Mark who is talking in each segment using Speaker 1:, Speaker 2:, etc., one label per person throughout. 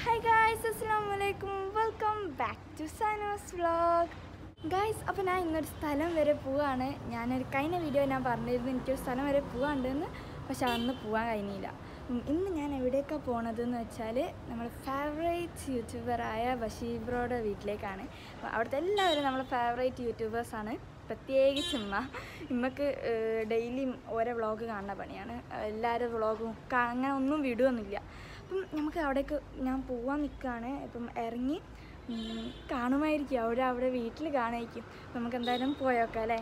Speaker 1: Hi guys അസ്സാം വലൈക്കും welcome back to സൈനോസ് വ്ളോഗ് ഗായ്സ് അപ്പോൾ ഞാൻ ഇന്നൊരു സ്ഥലം വരെ പോവാണ് ഞാനൊരു കഴിഞ്ഞ വീഡിയോ ഞാൻ പറഞ്ഞിരുന്നു എനിക്കൊരു സ്ഥലം വരെ പോകാണ്ടെന്ന് പക്ഷെ അന്ന് പോകാൻ കഴിഞ്ഞില്ല ഉം, ഇന്ന് ഞാൻ എവിടേക്കാണ് പോണതെന്ന് വെച്ചാൽ നമ്മുടെ ഫേവറേറ്റ് യൂട്യൂബറായ ബഷീർ ബ്രോയുടെ വീട്ടിലേക്കാണ് അപ്പോൾ അവിടുത്തെ എല്ലാവരും നമ്മുടെ ഫേവറേറ്റ് യൂട്യൂബേഴ്സാണ് പ്രത്യേകിച്ച് ഉമ്മ ഇമ്മക്ക് ഡെയിലി ഓരോ വ്ളോഗ് കാണുന്ന പണിയാണ് എല്ലാവരും വ്ളോഗും അങ്ങനെ ഒന്നും വിടുകയൊന്നുമില്ല അപ്പം നമുക്ക് അവിടേക്ക് ഞാൻ പോവാൻ നിൽക്കുകയാണ് ഇപ്പം ഇറങ്ങി ഉം, കാണുമായിരിക്കും അവിടെ അവിടെ വീട്ടിൽ കാണുമായിരിക്കും അപ്പം നമുക്ക് എന്തായാലും പോയോക്കാം അല്ലേ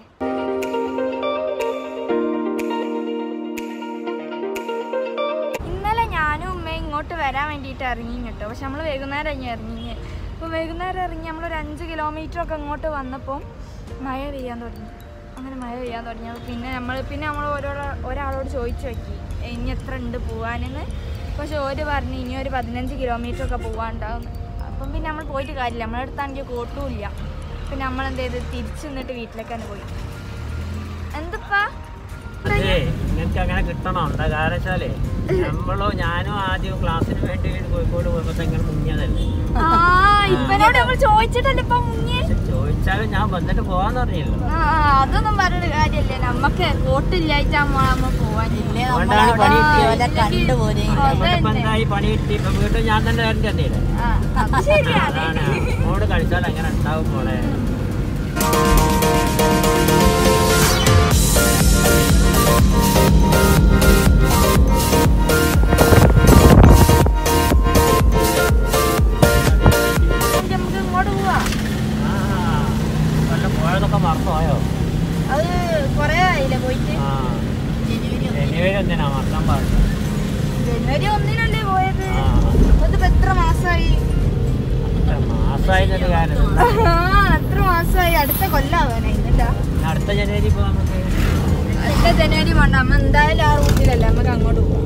Speaker 1: ഇന്നലെ ഞാനും ഉമ്മയും ഇങ്ങോട്ട് വരാൻ വേണ്ടിയിട്ട് ഇറങ്ങി കേട്ടോ പക്ഷെ നമ്മൾ വൈകുന്നേരം ഇറങ്ങി ഇറങ്ങി അപ്പം വൈകുന്നേരം ഇറങ്ങി നമ്മളൊരു അഞ്ച് കിലോമീറ്റർ ഒക്കെ ഇങ്ങോട്ട് വന്നപ്പോൾ മഴ പെയ്യാൻ തുടങ്ങി അങ്ങനെ മഴ പെയ്യാൻ തുടങ്ങി അപ്പോൾ പിന്നെ നമ്മൾ പിന്നെ നമ്മൾ ഓരോ ഒരാളോട് ചോദിച്ചു നോക്കി ഇനി എത്ര ഉണ്ട് പോകാനെന്ന് പക്ഷെ ഓര് പറഞ്ഞു ഇനി ഒരു പതിനഞ്ച് കിലോമീറ്റർ ഒക്കെ പോകാനുണ്ടാവും അപ്പം പിന്നെ നമ്മൾ പോയിട്ട് കാര്യമില്ല നമ്മളെ അടുത്താണെങ്കിൽ കോട്ടും ഇല്ല പിന്നെ നമ്മൾ എന്ത് ചെയ്ത് തിരിച്ചു നിന്നിട്ട് വീട്ടിലേക്ക് തന്നെ പോയി എന്തപ്പാ
Speaker 2: അതെ നിങ്ങൾക്ക് അങ്ങനെ കിട്ടണം എന്താ കാരണം വെച്ചാലേ നമ്മളോ ഞാനും ആദ്യം ക്ലാസ്സിന് വേണ്ടി കോഴിക്കോട് പോയപ്പോ ഇങ്ങനെ മുങ്ങിയതല്ലേ
Speaker 1: ആ ഇപ്പനോട് നമ്മൾ ചോദിച്ചിട്ടല്ലേ ഇപ്പൊ മുങ്ങി
Speaker 2: പക്ഷെ ചോദിച്ചാലും ഞാൻ വന്നിട്ട് പോവാന്ന് പറഞ്ഞില്ല
Speaker 1: ആ അതൊന്നും പറഞ്ഞൊരു കാര്യല്ലേ നമ്മക്ക് വോട്ടില്ലായിട്ടാ നമ്മ പോവാനില്ലേ
Speaker 2: അതുകൊണ്ടാണ് പണി കിട്ടിയത്
Speaker 3: കണ്ടുപോരെ
Speaker 2: അതുകൊണ്ട് ഇപ്പൊ എന്തായി പണി കിട്ടി ഇപ്പൊ വീട്ടിൽ ഞാൻ തന്നെ വരേണ്ടി വന്നില്ലേ
Speaker 1: ശരിയാണ്
Speaker 2: അതാണ് മോട് കളിച്ചാൽ അങ്ങനെ ഉണ്ടാവും മോളെ
Speaker 1: നമുക്ക് ഇങ്ങോട്ട് പോവാ
Speaker 2: ആ വല്ല പോയതൊക്കെ മറന്നുപോയോ
Speaker 1: അത് കൊറേ ആയില്ലേ പോയിട്ട്
Speaker 2: ആ ജനുവരി എന്തിനാ മറക്കാൻ പാടില്ല
Speaker 1: ജനുവരി ഒന്നിനല്ലേ പോയത്
Speaker 2: ആ
Speaker 1: അതിപ്പോ എത്ര മാസമായി
Speaker 2: അത്ര മാസമായിരുന്നൊരു കാര്യം
Speaker 1: ആ എത്ര മാസമായി അടുത്ത കൊല്ലാവാനായി എന്നിട്ടാ
Speaker 2: ഇനി അടുത്ത ജനുവരി ഇപ്പൊ നമുക്ക്
Speaker 1: അടുത്ത ജനുവരി വേണ്ട അമ്മ എന്തായാലും ആ റൂട്ടിലല്ലേ നമുക്ക് അങ്ങോട്ട് പോവാം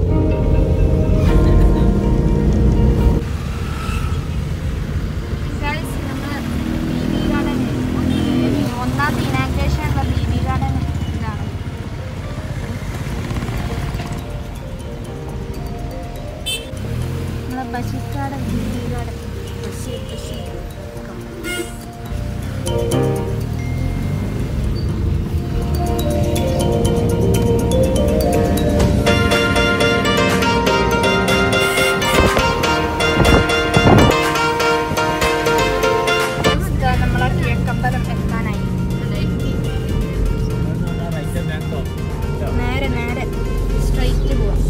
Speaker 1: Guys, നമ്മള് BB garden, ഈ ഒന്നാമത്തെ ഇനാഗ്രേഷൻ ഉള്ള ബി ബി ഗാർഡൻ ഇതാണ് നമ്മളെ ബഷീർക്കാട് B B garden Basheer Basheer ഇതാ നമ്മളെ കിഴക്കമ്പലം എത്താനായി
Speaker 2: റൈറ്റ് ബാങ്കോ
Speaker 1: നേരെ നേരെ സ്ട്രൈറ്റ് പോവാം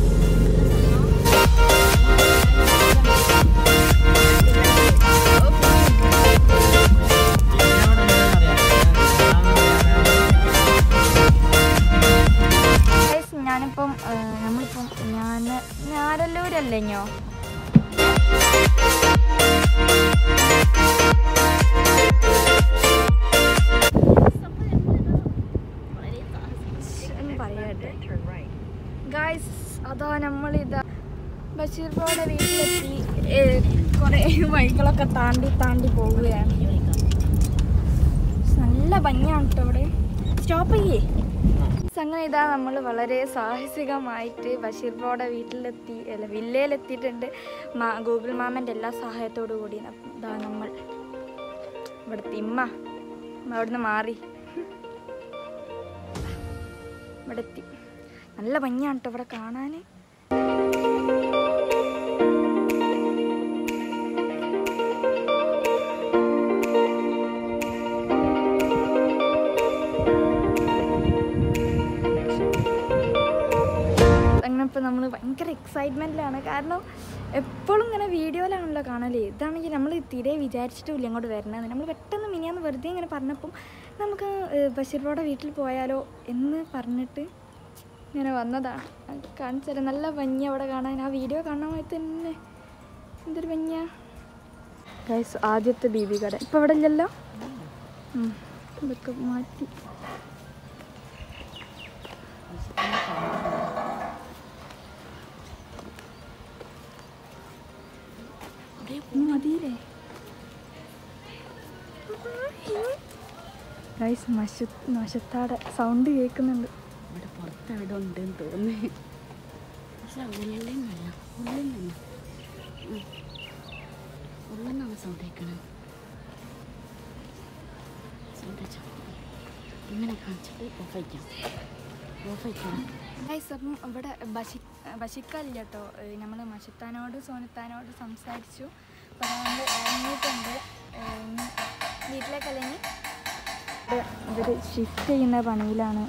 Speaker 1: Guys, ഞാനിപ്പം ആ, നമ്മളിപ്പം ഞാൻ ഞാരല്ലൂരല്ലേ ഞോ എന്ന് പറയട്ടെ ഗായ്സ് അതാ നമ്മളിതാ ബഷീർ ബ്രോയുടെ വീട്ടിലെത്തി കുറേ വഴികളൊക്കെ താണ്ടി താണ്ടി പോവുകയാണ് നല്ല ഭംഗിയാണ് കേട്ടോ ഇവിടെ സ്റ്റോപ്പ് ചെയ്യേ അങ്ങനെ ഇതാ നമ്മൾ വളരെ സാഹസികമായിട്ട് ബഷീർ ബ്രോയുടെ വീട്ടിലെത്തി അല്ല വില്ലയിലെത്തിയിട്ടുണ്ട് മാ ഗൂഗിൾ മാമൻ്റെ എല്ലാ സഹായത്തോടു കൂടി ഇതാ നമ്മൾ ഇവിടുത്തെ ഇമ്മ ഇമ്മ അവിടുന്ന് മാറി ഇവിടെ എത്തി നല്ല ഭംഗിയാണ് കേട്ടോ ഇവിടെ കാണാൻ അങ്ങനെ ഇപ്പോൾ നമ്മൾ ഭയങ്കര എക്സൈറ്റ്മെൻറ്റിലാണ് കാരണം എപ്പോഴും ഇങ്ങനെ വീഡിയോയിലാണല്ലോ കാണല് ഇതാണെങ്കിൽ നമ്മൾ തീരെ വിചാരിച്ചിട്ടുമില്ല ഇങ്ങോട്ട് വരണത് നമ്മൾ പെട്ടെന്ന് മിനിയാന്ന് വെറുതെ ഇങ്ങനെ പറഞ്ഞപ്പം നമുക്ക് ഏഹ്, ബഷീറിനോടെ വീട്ടിൽ പോയാലോ എന്ന് പറഞ്ഞിട്ട് ഇങ്ങനെ വന്നതാണ് അത് കാണിച്ചാൽ നല്ല ഭംഗി അവിടെ കാണാൻ ആ വീഡിയോ കാണാൻ തന്നെ എന്തൊരു ഭംഗിയാ ഗൈസ് ആദ്യത്തെ ബീബി കട ഇപ്പം ഇവിടെ ഇല്ലല്ലോ ഉം. ഇതൊക്കെ മാറ്റി ഇനി മതിയില്ലേ ഗൈസ് മശ മശത്താടെ സൗണ്ട് കേൾക്കുന്നുണ്ട്
Speaker 3: ഇവിടെ പുറത്ത് എവിടെ ഉണ്ടെന്ന് തോന്നി പക്ഷെ ഉള്ളിൽ നല്ല ഉള്ളിൽ തന്നെ എന്താണ് സൗണ്ട് കേൾക്കണത് സൗണ്ട് വെച്ചോ ഇങ്ങനെ കാണിച്ചിട്ട് ഓഫ് വയ്ക്കാം ഓഫ് വയ്ക്കണം
Speaker 1: ഗൈസ് അപ്പം ഇവിടെ ബഷി ബഷിക്കല്ല കേട്ടോ നമ്മൾ മഷിത്താനോട് സോനത്താനോട് സംസാരിച്ചു അപ്പോൾ അതുകൊണ്ട് ഇറങ്ങിയിട്ടുണ്ട് ഏഹ് ഇനി വീട്ടിലേക്കല്ലെങ്കിൽ ഇവർ ഷിഫ്റ്റ് ചെയ്യുന്ന പണിയിലാണ്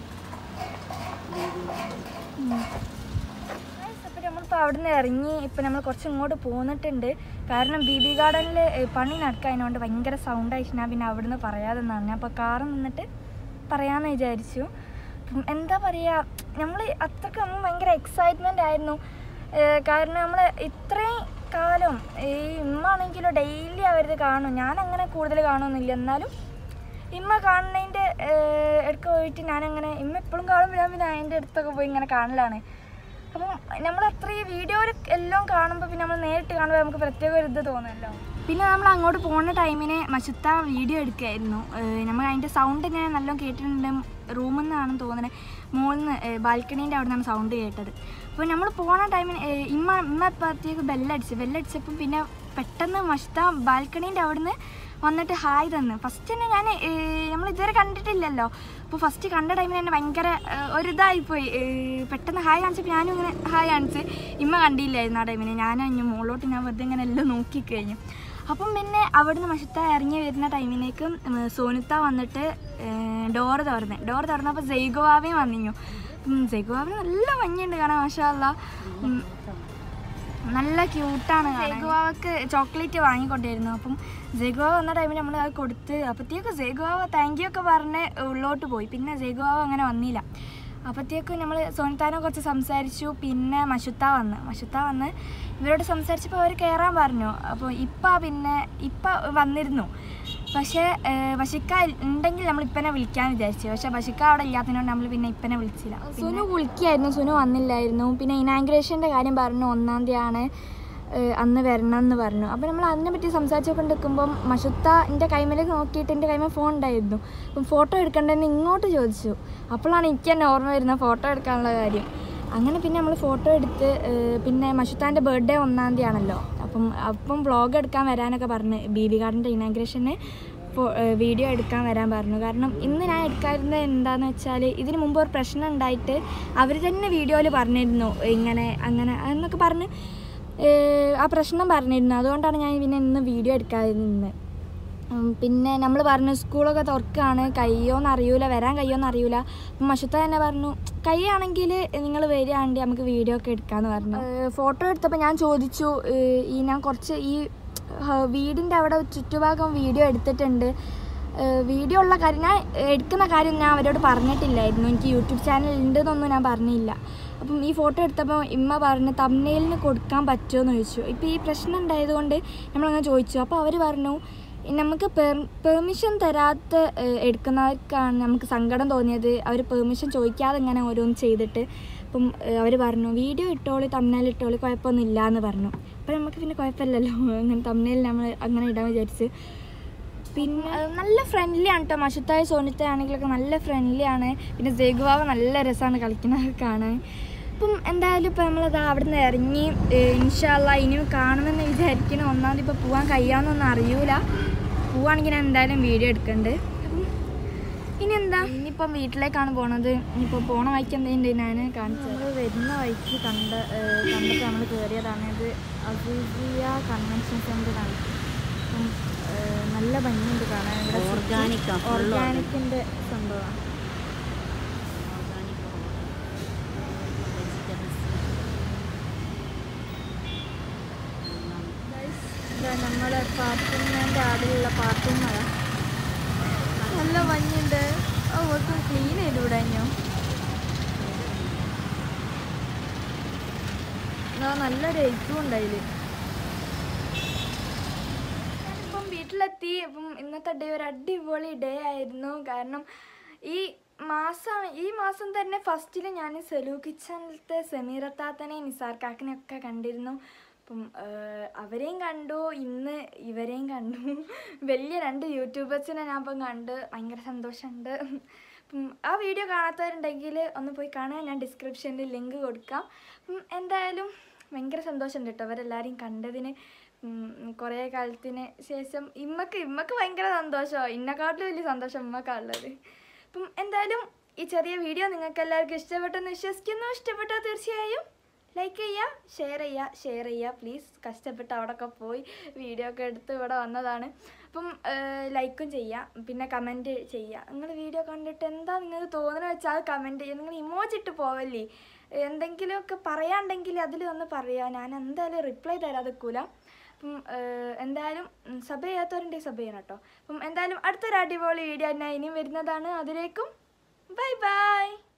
Speaker 1: അപ്പോൾ നമ്മളിപ്പോൾ അവിടെ നിന്ന് ഇറങ്ങി ഇപ്പം നമ്മൾ കുറച്ച് ഇങ്ങോട്ട് പോന്നിട്ടുണ്ട് കാരണം ബി ബി ഗാർഡനിൽ പണി നടക്കാതിനോണ്ട് ഭയങ്കര സൗണ്ട് ആയിട്ട് ഞാൻ പിന്നെ അവിടെ നിന്ന് പറയാതെ നിന്നു അപ്പോൾ കാറ് നിന്നിട്ട് പറയാമെന്ന് വിചാരിച്ചു അപ്പം എന്താ പറയുക നമ്മൾ അത്രയ്ക്ക് നമ്മൾ ഭയങ്കര എക്സൈറ്റ്മെൻ്റ് ആയിരുന്നു ഏഹ് കാരണം നമ്മൾ ഇത്രയും കാലം ഈ ഇമ്മ ആണെങ്കിലും ഡെയിലി അവരത് കാണും ഞാൻ അങ്ങനെ കൂടുതൽ കാണുമൊന്നുമില്ല എന്നാലും ഇമ്മ കാണുന്നതിൻ്റെ അടുക്ക പോയിട്ട് ഞാനങ്ങനെ ഇമ്മ എപ്പോഴും കാണുമ്പോൾ ഞാൻ പിന്നെ അതിൻ്റെ അടുത്തൊക്കെ പോയി ഇങ്ങനെ കാണലാണ് അപ്പം നമ്മൾ അത്രയും വീഡിയോയിൽ എല്ലാം കാണുമ്പോൾ പിന്നെ നമ്മൾ നേരിട്ട് കാണുമ്പോൾ നമുക്ക് പ്രത്യേക ഒരു ഇത് തോന്നുമല്ലോ പിന്നെ നമ്മൾ അങ്ങോട്ട് പോകുന്ന ടൈമിന് മശുത്ത വീഡിയോ എടുക്കുകയായിരുന്നു ഏഹ് നമ്മൾ അതിൻ്റെ സൗണ്ട് ഇങ്ങനെ നല്ലോണം കേട്ടിട്ടുണ്ട് റൂമിൽ നിന്നാണെന്ന് തോന്നുന്നത് മുകളിൽ നിന്ന് ബാൽക്കണീൻ്റെ അവിടെ നിന്നാണ് സൗണ്ട് കേട്ടത് അപ്പോൾ നമ്മൾ പോണ ടൈമിന് ഏഹ് ഇമ്മ ഇമ്മ എപ്പോഴത്തേക്ക് ബെല്ലടിച്ച് ബെല്ലടിച്ചപ്പം പിന്നെ പെട്ടെന്ന് മശുത്ത ബാൽക്കണീൻ്റെ അവിടെ നിന്ന് വന്നിട്ട് ഹായ് തന്നു ഫസ്റ്റ് തന്നെ ഞാൻ നമ്മൾ ഇതുവരെ കണ്ടിട്ടില്ലല്ലോ അപ്പോൾ ഫസ്റ്റ് കണ്ട ടൈമിൽ തന്നെ ഭയങ്കര ഏഹ്, ഒരു ഇതായിപ്പോയി ഏഹ്, പെട്ടെന്ന് ഹായ് കാണിച്ചപ്പോൾ ഞാനും ഇങ്ങനെ ഹായ് കാണിച്ച് ഇമ്മ കണ്ടില്ലായിരുന്നു ആ ടൈമിന് ഞാൻ ഇനി മുകളിലോട്ട് ഞാൻ വെറുതെ ഇങ്ങനെ എല്ലാം നോക്കിക്കഴിഞ്ഞു അപ്പം പിന്നെ അവിടുന്ന് മഷത്ത ഇറങ്ങി വരുന്ന ടൈമിനേക്കും ഉം, സോനുത്ത വന്നിട്ട് ഡോറ് തുറന്ന് ഡോറ് തുറന്നപ്പോൾ ജയ്ഗോവാവയും വന്നിഞ്ഞു ജയ്ഗോവാവിന് നല്ല ഭംഗിയുണ്ട് കാണാൻ മാഷാല്ല നല്ല ക്യൂട്ടാണ് ജയ്ഗുവാവക്ക് ചോക്ലേറ്റ് വാങ്ങിക്കൊണ്ടിരുന്നു അപ്പം ജയ്ഗുവാവ വന്ന ടൈമിൽ നമ്മൾ അത് കൊടുത്ത് അപ്പത്തേക്ക് ജയ്ഗുവാവ താങ്ക് യു ഒക്കെ പറഞ്ഞ് ഉള്ളോട്ട് പോയി പിന്നെ ജയ്ഗുവാവ അങ്ങനെ വന്നില്ല അപ്പത്തേക്കും നമ്മൾ സോനിത്താനെ കുറച്ച് സംസാരിച്ചു പിന്നെ മഷുത്ത വന്ന് മഷുത്ത വന്ന് ഇവരോട് സംസാരിച്ചപ്പോൾ അവർ കയറാൻ പറഞ്ഞു അപ്പോൾ ഇപ്പ പിന്നെ ഇപ്പ വന്നിരുന്നു പക്ഷേ ഏഹ്, ബഷിക്ക ഉണ്ടെങ്കിൽ നമ്മൾ ഇപ്പനെ വിളിക്കാൻ വിചാരിച്ചു പക്ഷേ ബഷിക്ക അവിടെ ഇല്ലാത്തതിനോട് നമ്മൾ പിന്നെ ഇപ്പനെ വിളിച്ചില്ല സുനു വിളിക്കായിരുന്നു സുനു വന്നില്ലായിരുന്നു പിന്നെ ഇനാഗ്രേഷൻ്റെ കാര്യം പറഞ്ഞു ഒന്നാം തീയതിയാണ് ഏഹ്, അന്ന് വരണം എന്ന് പറഞ്ഞു അപ്പോൾ നമ്മൾ അതിനെ പറ്റി സംസാരിച്ചുകൊണ്ട് നിൽക്കുമ്പം മഷുത്ത എൻ്റെ കൈമേലേക്ക് നോക്കിയിട്ട് എൻ്റെ കൈമേൽ ഫോൺ ഉണ്ടായിരുന്നു അപ്പം ഫോട്ടോ എടുക്കണ്ടെന്ന് ഇങ്ങോട്ട് ചോദിച്ചു അപ്പോഴാണ് എനിക്ക് തന്നെ ഓർമ്മ വരുന്നത് ഫോട്ടോ എടുക്കാനുള്ള കാര്യം അങ്ങനെ പിന്നെ നമ്മൾ ഫോട്ടോ എടുത്ത് ഏഹ്, പിന്നെ മഷുത്താൻ്റെ ബർത്ത്ഡേ ഒന്നാം തീയതി ആണല്ലോ അപ്പം അപ്പം വ്ളോഗ് എടുക്കാൻ വരാനൊക്കെ പറഞ്ഞ് ബി ബി ഗാർഡൻ്റെ ഇനാഗ്രേഷന് വീഡിയോ എടുക്കാൻ വരാൻ പറഞ്ഞു കാരണം ഇന്ന് ഞാൻ എടുക്കാറുന്നത് എന്താന്ന് വെച്ചാൽ ഇതിന് മുമ്പ് ഒരു പ്രശ്നം ഉണ്ടായിട്ട് അവർ തന്നെ വീഡിയോയിൽ പറഞ്ഞിരുന്നു ഇങ്ങനെ അങ്ങനെ എന്നൊക്കെ പറഞ്ഞ് ഏഹ്, ആ പ്രശ്നം പറഞ്ഞിരുന്നു അതുകൊണ്ടാണ് ഞാൻ പിന്നെ ഇന്ന് വീഡിയോ എടുക്കാതെ നിന്ന് ഉം, പിന്നെ നമ്മൾ പറഞ്ഞു സ്കൂളൊക്കെ തുറക്കുകയാണ് കയ്യോന്ന് അറിയൂല വരാൻ കയ്യോന്ന് അറിയൂല അപ്പം മഷുത്ത തന്നെ പറഞ്ഞു കൈയാണെങ്കിൽ നിങ്ങൾ വരികയാണെങ്കിൽ നമുക്ക് വീഡിയോ ഒക്കെ എടുക്കാമെന്ന് പറഞ്ഞു ഫോട്ടോ എടുത്തപ്പോൾ ഞാൻ ചോദിച്ചു ഏഹ്, ഈ ഞാൻ കുറച്ച് ഈ ഹ- വീടിൻ്റെ അവിടെ ചുറ്റുഭാഗം വീഡിയോ എടുത്തിട്ടുണ്ട് ഏഹ്, വീഡിയോ ഉള്ള കാര്യം ഞാൻ എടുക്കുന്ന കാര്യം ഞാൻ അവരോട് പറഞ്ഞിട്ടില്ലായിരുന്നു എനിക്ക് യൂട്യൂബ് ചാനൽ ഉണ്ടെന്നൊന്നും ഞാൻ പറഞ്ഞില്ല അപ്പം ഈ ഫോട്ടോ എടുത്തപ്പോൾ ഇമ്മ പറഞ്ഞു തമ്മനയിലിന് കൊടുക്കാൻ പറ്റുമോ എന്ന് ചോദിച്ചു ഇപ്പോൾ ഈ പ്രശ്നം ഉണ്ടായതുകൊണ്ട് നമ്മളങ്ങനെ ചോദിച്ചു അപ്പോൾ അവർ പറഞ്ഞു നമുക്ക് പെർമിഷൻ തരാത്ത ഏഹ്, എടുക്കുന്നവർക്കാണ് നമുക്ക് സങ്കടം തോന്നിയത് അവർ പെർമിഷൻ ചോദിക്കാതെ ഇങ്ങനെ ഓരോന്ന് ചെയ്തിട്ട് അപ്പം അവർ പറഞ്ഞു വീഡിയോ ഇട്ടോളി തമ്മനയിൽ ഇട്ടോളി കുഴപ്പമൊന്നുമില്ല എന്ന് പറഞ്ഞു അപ്പം നമുക്ക് പിന്നെ കുഴപ്പമില്ലല്ലോ അങ്ങനെ തമ്മനയിൽ നമ്മൾ അങ്ങനെ ഇടാൻ വിചാരിച്ച് പിന്നെ അത് നല്ല ഫ്രണ്ട്ലി ആണ് കേട്ടോ മഷത്തായ സോനിത്ത ആണെങ്കിലൊക്കെ നല്ല ഫ്രണ്ട്ലി ആണ് പിന്നെ ജേഗുവാവ നല്ല രസമാണ് കളിക്കുന്നത് കാണാൻ അപ്പം എന്തായാലും ഇപ്പം നമ്മളത് അവിടെ നിന്ന് ഇറങ്ങി ഇൻഷാല്ല ഇനിയും കാണുമെന്ന് വിചാരിക്കണം ഒന്നാമത് ഇപ്പോൾ പോകാൻ കഴിയാമെന്നൊന്നും അറിയൂല പോവാണെങ്കിൽ ഞാൻ എന്തായാലും വീഡിയോ എടുക്കണ്ട് അപ്പം ഇനി എന്താ ഇനിയിപ്പം വീട്ടിലേക്കാണ് പോണത് ഇനിയിപ്പോൾ പോണ വഴിക്ക് എന്തെങ്കിലും ഞാൻ കാണിച്ചത് നമ്മൾ വരുന്ന വഴിക്ക് കണ്ട ഏഹ് കണ്ടിട്ട് നമ്മൾ കയറിയതാണ് ഇത് അസൂസിയ കൺവെൻഷൻ സെൻ്ററാണ് അപ്പം ഏഹ് നല്ല ഭംഗിയുണ്ട് കാണാൻ ഇവിടെ
Speaker 3: Organic ആ, full
Speaker 1: ഓർഗാനിക്കിൻ്റെ സംഭവമാണ് നമ്മളെ പാർട്ടിൻ്റെ ആടിലുള്ള പാർട്ടിങ്ങളാണ് നല്ല മഞ്ഞുണ്ട് ഓർക്കും ക്ലീൻ ചെയ്ത് വിടാഞ്ഞോ നല്ലൊരു എഴുത്തും ഉണ്ടായില് ഇപ്പം വീട്ടിലെത്തി അപ്പം ഇന്നത്തെ ഡേ ഒരു അടിപൊളി ഡേ ആയിരുന്നു കാരണം ഈ മാസമാണ് ഈ മാസം തന്നെ ഫസ്റ്റിൽ ഞാൻ സെലൂ കിച്ചണിലത്തെ സെമീറത്താത്തനെയും നിസാർ കാക്കിനെയും ഒക്കെ കണ്ടിരുന്നു അപ്പം ഏഹ്, അവരെയും കണ്ടു ഇന്ന് ഇവരെയും കണ്ടു വലിയ രണ്ട് യൂട്യൂബേഴ്സിനെ ഞാൻ ഇപ്പം കണ്ട് ഭയങ്കര സന്തോഷമുണ്ട് അപ്പം ആ വീഡിയോ കാണാത്തവരുണ്ടെങ്കിൽ ഒന്ന് പോയി കാണാൻ ഞാൻ ഡിസ്ക്രിപ്ഷനിൽ ലിങ്ക് കൊടുക്കാം അപ്പം എന്തായാലും ഭയങ്കര സന്തോഷമുണ്ട് കേട്ടോ അവരെല്ലാവരെയും കണ്ടതിന് കുറേ കാലത്തിന് ശേഷം ഇമ്മക്ക് ഇമ്മക്ക് ഭയങ്കര സന്തോഷമാണ് ഇന്നെക്കാട്ടിലും വലിയ സന്തോഷം ഇമ്മക്കാണുള്ളത് അപ്പം എന്തായാലും ഈ ചെറിയ വീഡിയോ നിങ്ങൾക്ക് എല്ലാവർക്കും ഇഷ്ടപ്പെട്ടെന്ന് വിശ്വസിക്കുന്നു ഇഷ്ടപ്പെട്ടാൽ തീർച്ചയായും ലൈക്ക് ചെയ്യുക ഷെയർ ചെയ്യുക ഷെയർ ചെയ്യുക പ്ലീസ് കഷ്ടപ്പെട്ട് അവിടെയൊക്കെ പോയി വീഡിയോ ഒക്കെ എടുത്ത് ഇവിടെ വന്നതാണ് അപ്പം ലൈക്കും ചെയ്യുക പിന്നെ കമൻറ്റ് ചെയ്യുക നിങ്ങൾ വീഡിയോ കണ്ടിട്ട് എന്താ നിങ്ങൾക്ക് തോന്നുന്നത് വെച്ചാൽ അത് കമൻറ്റ് ചെയ്യുക നിങ്ങൾ ഇമോജ് ഇട്ട് പോവല്ലേ എന്തെങ്കിലുമൊക്കെ പറയാണ്ടെങ്കിൽ അതിൽ ഒന്ന് പറയുക ഞാൻ എന്തായാലും റിപ്ലൈ തരാതിരിക്കൂല അപ്പം ഏഹ്, എന്തായാലും സബ് ചെയ്യാത്തവരുണ്ടെങ്കിൽ സബ് ചെയ്യണം കേട്ടോ അപ്പം എന്തായാലും അടുത്തൊരു അടിപൊളി വീഡിയോ ഞാൻ ഇനിയും വരുന്നതാണ് അതിലേക്കും ബൈ ബൈ